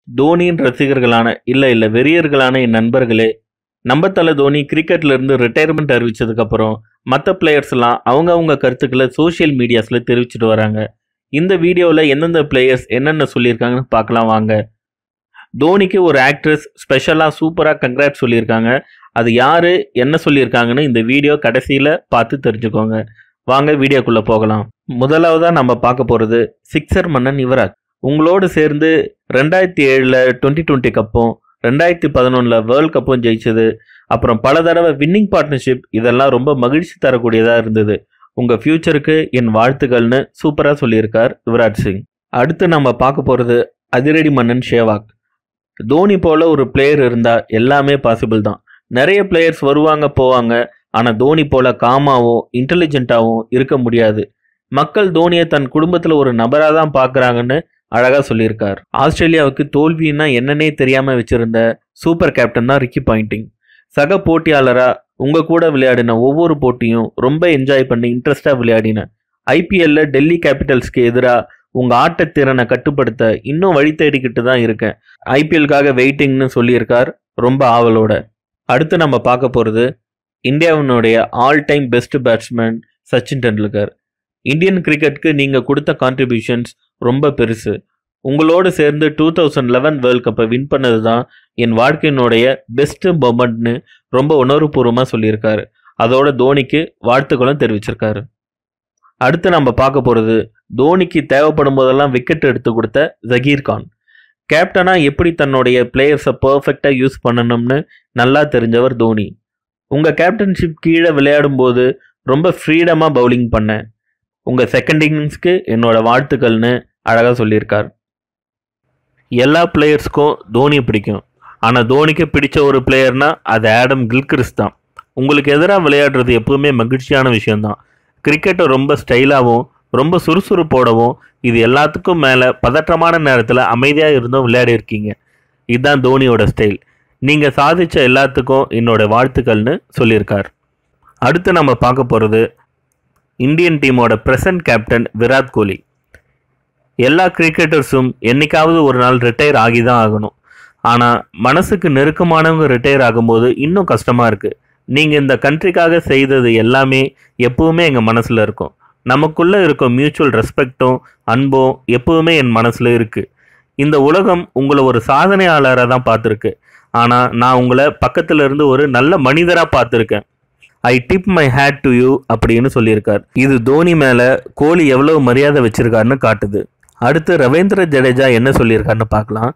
தோனியின் ரசிகர்களான இல்ல இல்ல வெறியர்களான என் நண்பர்களே நம்ம தல தோனி கிரிக்கெட்ல இருந்து ரிட்டையர்மெண்ட் அறிவிச்சதுக்கு அப்புறம் மற்ற பிளேயர்ஸ் எல்லாம் அவங்க அவங்க கருத்துக்களை சோஷியல் மீடியாஸ்ல தெரிவிச்சிட்டு வராங்க இந்த வீடியோவில் எந்தெந்த பிளேயர்ஸ் என்னென்ன சொல்லியிருக்காங்கன்னு பார்க்கலாம் வாங்க தோனிக்கு ஒரு ஆக்ட்ரஸ் ஸ்பெஷலாக சூப்பராக கங்க்ராட் சொல்லியிருக்காங்க அது யாரு என்ன சொல்லியிருக்காங்கன்னு இந்த வீடியோ கடைசியில் பார்த்து தெரிஞ்சுக்கோங்க வாங்க வீடியோக்குள்ளே போகலாம் முதலாவதாக நம்ம பார்க்க போகிறது சிக்ஸர் மன்னன் யுவராஜ் உங்களோடு சேர்ந்து ரெண்டாயிரத்தி ஏழில் டுவெண்ட்டி டுவெண்ட்டி கப்பும் ரெண்டாயிரத்தி பதினொன்றில் வேர்ல்ட் கப்பும் ஜெயிச்சது அப்புறம் பல தடவை வின்னிங் பார்ட்னர்ஷிப் இதெல்லாம் ரொம்ப மகிழ்ச்சி தரக்கூடியதாக இருந்தது உங்கள் ஃப்யூச்சருக்கு என் வாழ்த்துக்கள்னு சூப்பராக சொல்லியிருக்கார் யுவராஜ் சிங் அடுத்து நம்ம பார்க்க போகிறது அதிரடி மன்னன் ஷேவாக் தோனி போல ஒரு பிளேயர் இருந்தால் எல்லாமே பாசிபிள் தான் நிறைய பிளேயர்ஸ் வருவாங்க போவாங்க ஆனால் தோனி போல காமாவும் இன்டெலிஜென்ட்டாகவும் இருக்க முடியாது மக்கள் தோனியை தன் குடும்பத்தில் ஒரு நபராக தான் பார்க்குறாங்கன்னு அழகாக சொல்லியிருக்கார் ஆஸ்திரேலியாவுக்கு தோல்வின்னா என்னன்னே தெரியாமல் வச்சிருந்த சூப்பர் கேப்டன் தான் ரிக்கி பாயிண்டிங் சக போட்டியாளராக உங்கள் கூட விளையாடின ஒவ்வொரு போட்டியும் ரொம்ப என்ஜாய் பண்ணி இன்ட்ரெஸ்டாக விளையாடின ஐபிஎல்ல டெல்லி கேபிட்டல்ஸ்க்கு எதிராக உங்கள் ஆட்டத்திறனை கட்டுப்படுத்த இன்னும் வழி தேடிக்கிட்டு தான் இருக்கேன் ஐபிஎல்காக வெயிட்டிங்னு சொல்லியிருக்கார் ரொம்ப ஆவலோட அடுத்து நம்ம பார்க்க போகிறது இந்தியாவினுடைய all time best batsman Sachin Tendulkar Indian கிரிக்கெட்க்கு நீங்கள் கொடுத்த கான்ட்ரிபியூஷன்ஸ் ரொம்ப பெருசு உங்களோடு சேர்ந்து டூ தௌசண்ட் லெவன் வேர்ல்ட் கப்பை வின் பண்ணது தான் என் வாழ்க்கையினுடைய பெஸ்ட் மொமெண்ட்னு ரொம்ப உணர்வுபூர்வமாக சொல்லியிருக்காரு அதோட தோனிக்கு வாழ்த்துக்களும் தெரிவிச்சிருக்காரு அடுத்து நம்ம பார்க்க போகிறது தோனிக்கு தேவைப்படும் போதெல்லாம் விக்கெட் எடுத்து கொடுத்த ஜகீர் கான் கேப்டனாக எப்படி தன்னுடைய பிளேயர்ஸை பர்ஃபெக்டாக யூஸ் பண்ணணும்னு நல்லா தெரிஞ்சவர் தோனி உங்கள் கேப்டன்ஷிப் கீழே விளையாடும் போது ரொம்ப ஃப்ரீடமாக பவுலிங் பண்ணேன் உங்கள் செகண்ட் இன்னிங்ஸ்க்கு என்னோட வாழ்த்துக்கள்னு அழகாக சொல்லியிருக்கார் எல்லா பிளேயர்ஸ்க்கும் தோனி பிடிக்கும் ஆனால் தோனிக்கு பிடிச்ச ஒரு பிளேயர்னா அது ஆடம் கில்கிறிஸ் தான் உங்களுக்கு எதிராக விளையாடுறது எப்பவுமே மகிழ்ச்சியான விஷயம்தான் கிரிக்கெட்டை ரொம்ப ஸ்டைலாகவும் ரொம்ப சுறுசுறுப்போடவும் இது எல்லாத்துக்கும் மேலே பதற்றமான நேரத்தில் அமைதியாக இருந்தும் விளையாடி இருக்கீங்க இதுதான் தோனியோட ஸ்டைல் நீங்கள் சாதித்த எல்லாத்துக்கும் என்னோட வாழ்த்துக்கள்னு சொல்லியிருக்கார் அடுத்து நம்ம பார்க்க போகிறது இந்தியன் டீமோட ப்ரெசன்ட் கேப்டன் விராட் கோலி எல்லா கிரிக்கெட்டர்ஸும் என்னைக்காவது ஒரு நாள் ரிட்டையர் ஆகி தான் ஆகணும் ஆனால் மனசுக்கு நெருக்கமானவங்க ரிட்டையர் ஆகும்போது இன்னும் கஷ்டமாக இருக்குது நீங்கள் இந்த கண்ட்ரிக்காக செய்தது எல்லாமே எப்பவுமே எங்கள் மனசில் இருக்கும் நமக்குள்ளே இருக்கும் மியூச்சுவல் ரெஸ்பெக்டும் அன்பும் எப்பவுமே என் மனசில் இருக்குது இந்த உலகம் உங்களை ஒரு சாதனையாளராக தான் பார்த்துருக்கு ஆனால் நான் உங்களை பக்கத்துல இருந்து ஒரு நல்ல மனிதராக பார்த்துருக்கேன் I tip my hat to you அப்படின்னு சொல்லியிருக்கார் இது தோனி மேலே கோலி எவ்வளவு மரியாதை வச்சிருக்காருன்னு காட்டுது அடுத்து ரவீந்திர ஜடேஜா என்ன சொல்லியிருக்காருன்னு பார்க்கலாம்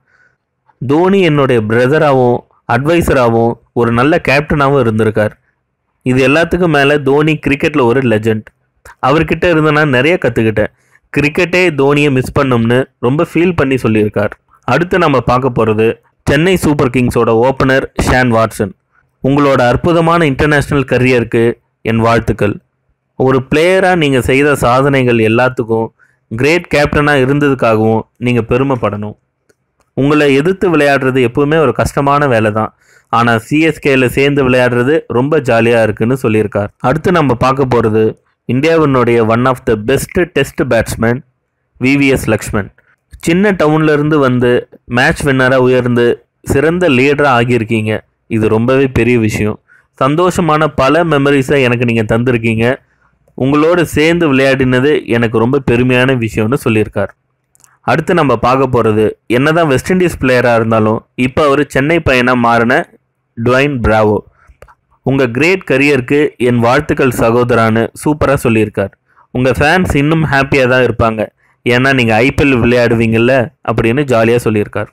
தோனி என்னுடைய பிரதராகவும் அட்வைசராகவும் ஒரு நல்ல கேப்டனாகவும் இருந்திருக்கார் இது எல்லாத்துக்கும் மேலே தோனி கிரிக்கெட்டில் ஒரு லெஜண்ட் அவர்கிட்ட இருந்து நான் நிறைய கற்றுக்கிட்டேன் கிரிக்கெட்டே தோனியை மிஸ் பண்ணும்னு ரொம்ப ஃபீல் பண்ணி சொல்லியிருக்கார் அடுத்து நம்ம பார்க்க போகிறது சென்னை சூப்பர் கிங்ஸோட ஓப்பனர் ஷான் வாட்சன் உங்களோட அற்புதமான இன்டர்நேஷ்னல் கரியருக்கு என் வாழ்த்துக்கள் ஒரு பிளேயராக நீங்கள் செய்த சாதனைகள் எல்லாத்துக்கும் கிரேட் கேப்டனாக இருந்ததுக்காகவும் நீங்கள் பெருமைப்படணும் உங்களை எதிர்த்து விளையாடுறது எப்பவுமே ஒரு கஷ்டமான வேலை தான் ஆனால் சிஎஸ்கேல சேர்ந்து விளையாடுறது ரொம்ப ஜாலியாக இருக்குன்னு சொல்லியிருக்கார் அடுத்து நம்ம பார்க்க போகிறது இந்தியாவினுடைய one of the best test batsman VVS Laxman சின்ன டவுன்ல இருந்து வந்து மேட்ச் வின்னராக உயர்ந்து சிறந்த லீடராக ஆகியிருக்கீங்க இது ரொம்பவே பெரிய விஷயம் சந்தோஷமான பல மெமரிஸை எனக்கு நீங்கள் தந்திருக்கீங்க உங்களோடு சேர்ந்து விளையாடினது எனக்கு ரொம்ப பெருமையான விஷயம்னு சொல்லியிருக்கார் அடுத்து நம்ம பார்க்க போகிறது என்னதான் வெஸ்ட் இண்டீஸ் பிளேயராக இருந்தாலும் இப்போ அவர் சென்னை பையனாக மாறின டுவைன் பிராவோ உங்கள் கிரேட் கரியருக்கு என் வாழ்த்துக்கள் சகோதரான்னு சூப்பராக சொல்லியிருக்கார் உங்கள் ஃபேன்ஸ் இன்னும் ஹாப்பியாக தான் இருப்பாங்க ஏன்னா நீங்கள் ஐபிஎல் விளையாடுவீங்கள்ல அப்படின்னு ஜாலியாக சொல்லியிருக்கார்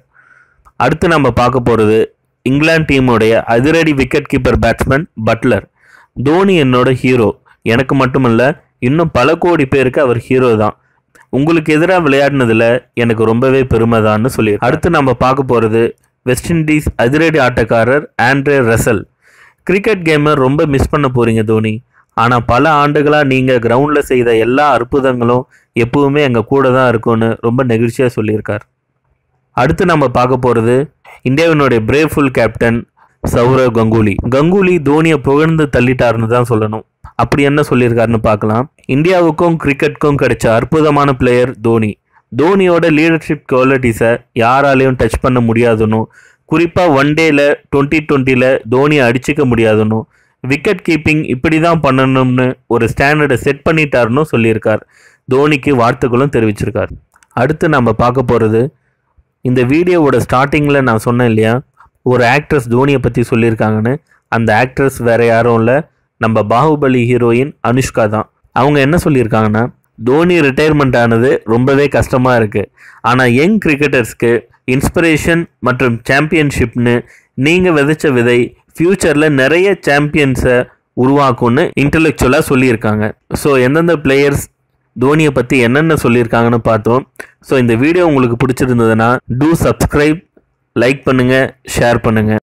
அடுத்து நம்ம பார்க்க போகிறது இங்கிலாந்து டீமுடைய அதிரடி wicket keeper batsman Buttler Dhoni என்னோட ஹீரோ எனக்கு மட்டுமல்ல இன்னும் பல கோடி பேருக்கு அவர் ஹீரோ தான் உங்களுக்கு எதிராக விளையாடினதுல எனக்கு ரொம்பவே பெருமைதான்னு சொல்லி அடுத்து நம்ம பார்க்க போகிறது வெஸ்ட் இண்டீஸ் அதிரடி ஆட்டக்காரர் ஆண்ட்ரே ரசல் கிரிக்கெட் கேமை ரொம்ப மிஸ் பண்ண போறீங்க தோனி ஆனால் பல ஆண்டுகளாக நீங்கள் கிரவுண்டில் செய்த எல்லா அற்புதங்களும் எப்பவுமே எங்கள் கூட தான் இருக்கும்னு ரொம்ப நெகிழ்ச்சியாக சொல்லியிருக்கார் அடுத்து நம்ம பார்க்க போகிறது இந்தியாவினுடைய பிரேஃபுல் கேப்டன் சௌரவ் கங்குலி கங்குலி தோனியை புகழ்ந்து தள்ளிட்டாருன்னு தான் சொல்லணும் அப்படி என்ன சொல்லியிருக்காருன்னு பார்க்கலாம் இந்தியாவுக்கும் கிரிக்கெட்டுக்கும் கிடைச்ச அற்புதமான பிளேயர் தோனி தோனியோட லீடர்ஷிப் குவாலிட்டிஸை யாராலையும் டச் பண்ண முடியாதுன்னு குறிப்பாக ஒன் டேல டுவெண்ட்டி டுவெண்ட்டியில் தோனியை அடிச்சுக்க முடியாதுன்னு விக்கெட் கீப்பிங் இப்படி தான் பண்ணணும்னு ஒரு ஸ்டாண்டர்டை செட் பண்ணிட்டாருன்னு சொல்லியிருக்கார் தோனிக்கு வாழ்த்துக்களும் தெரிவிச்சிருக்கார் அடுத்து நம்ம பார்க்க போகிறது இந்த வீடியோவோட ஸ்டார்டிங்கில் நான் சொன்னேன் இல்லையா ஒரு ஆக்ட்ரஸ் தோனியை பற்றி சொல்லியிருக்காங்கன்னு அந்த ஆக்ட்ரஸ் வேற யாரும் இல்லை நம்ம பாகுபலி ஹீரோயின் அனுஷ்கா தான் அவங்க என்ன சொல்லியிருக்காங்கன்னா தோனி ரிட்டையர்மெண்ட் ஆனது ரொம்பவே கஷ்டமாக இருக்குது ஆனால் யங் கிரிக்கெட்டர்ஸ்க்கு இன்ஸ்பிரேஷன் மற்றும் சாம்பியன்ஷிப்னு நீங்கள் விதைச்ச விதை ஃப்யூச்சரில் நிறைய சாம்பியன்ஸை உருவாக்கும்னு இன்டலெக்சுவலாக சொல்லியிருக்காங்க ஸோ எந்தெந்த பிளேயர்ஸ் தோனியை பற்றி என்னென்ன சொல்லியிருக்காங்கன்னு பார்த்தோம் ஸோ இந்த வீடியோ உங்களுக்கு பிடிச்சிருந்ததுன்னா டூ சப்ஸ்கிரைப் லைக் பண்ணுங்கள் ஷேர் பண்ணுங்கள்